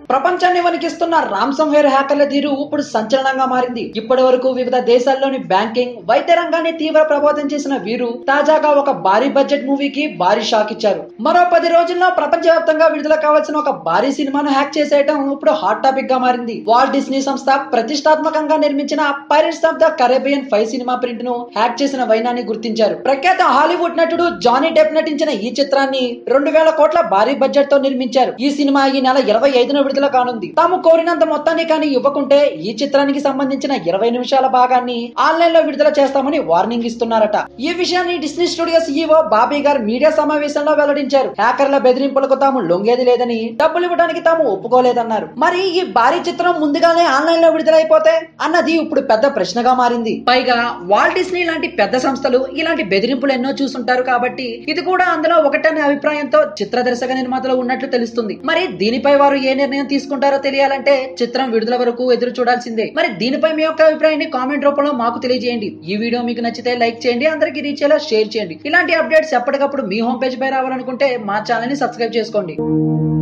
ప్రపంచాన్ని వణికిస్తున్న రామ్సమ్వేర్ హ్యాకర్ల తీరు ఇప్పుడు సంచలనంగా మారింది ఇప్పటి వరకు వివిధ దేశాల్లోని బ్యాంకింగ్ వైద్య రంగాన్ని తీవ్ర ప్రభావితం చేసిన వీరు తాజాగా ఒక భారీ బడ్జెట్ మూవీకి భారీ షాక్ ఇచ్చారు మరో పది రోజుల్లో ప్రపంచవ్యాప్తంగా విడుదల కావాల్సిన ఒక భారీ సినిమాను హ్యాక్ చేసేయటం ఇప్పుడు హాట్ టాపిక్ గా మారింది వాల్ట్ డిస్నీ సంస్థ ప్రతిష్టాత్మకంగా నిర్మించిన pirates of the Caribbean five సినిమా ప్రింట్ ను హ్యాక్ చేసిన వైనాన్ని గుర్తించారు ప్రఖ్యాత హాలీవుడ్ నటుడు జానీ డెప్ నటించిన ఈ చిత్రాన్ని రెండు వేల కోట్ల భారీ బడ్జెట్ తో నిర్మించారు ఈ సినిమా ఈ నెల ఇరవై ఐదున విడుదల కానుంది తాము కోరినంత మొత్తాన్ని కానీ ఇవ్వకుంటే ఈ చిత్రానికి సంబంధించిన ఇరవై నిమిషాల భాగాన్ని ఆన్లైన్ లో విడుదల చేస్తామని వార్నింగ్ ఇస్తున్నారట ఈ విషయాన్ని డిస్నీ స్టూడియో సీఈఓ బాబీ గారు మీడియా సమావేశంలో వెల్లడించారు హ్యాకర్ల బెదిరింపులకు తాము లొంగేది లేదని డబ్బులు ఇవ్వడానికి తాము ఒప్పుకోలేదన్నారు మరి ఈ భారీ చిత్రం ముందుగానే ఆన్లైన్ లో విడుదలైపోతే అన్నది ఇప్పుడు పెద్ద ప్రశ్నగా మారింది పైగా వాల్ డిస్నీ లాంటి పెద్ద సంస్థలు ఇలాంటి బెదిరింపులు ఎన్నో చూసుంటారు కాబట్టి ఇది కూడా అందులో ఒకటనే అభిప్రాయంతో చిత్ర దర్శక నిర్మాతలు ఉన్నట్లు తెలుస్తుంది మరి దీనిపై వారు ఏ నిర్ణయం తీసుకుంటారో తెలియాలంటే చిత్రం విడుదల వరకు ఎదురు చూడాల్సిందే మరి దీనిపై మీ యొక్క అభిప్రాయాన్ని కామెంట్ రూపంలో మాకు తెలియజేయండి ఈ వీడియో మీకు నచ్చితే లైక్ చేయండి అందరికీ రీచ్ అయ్యేలా షేర్ చేయండి ఇలాంటి అప్డేట్స్ ఎప్పటికప్పుడు మీ హోమ్ పేజ్ పై రావాలనుకుంటే మా ఛానల్ ని సబ్స్క్రైబ్ చేసుకోండి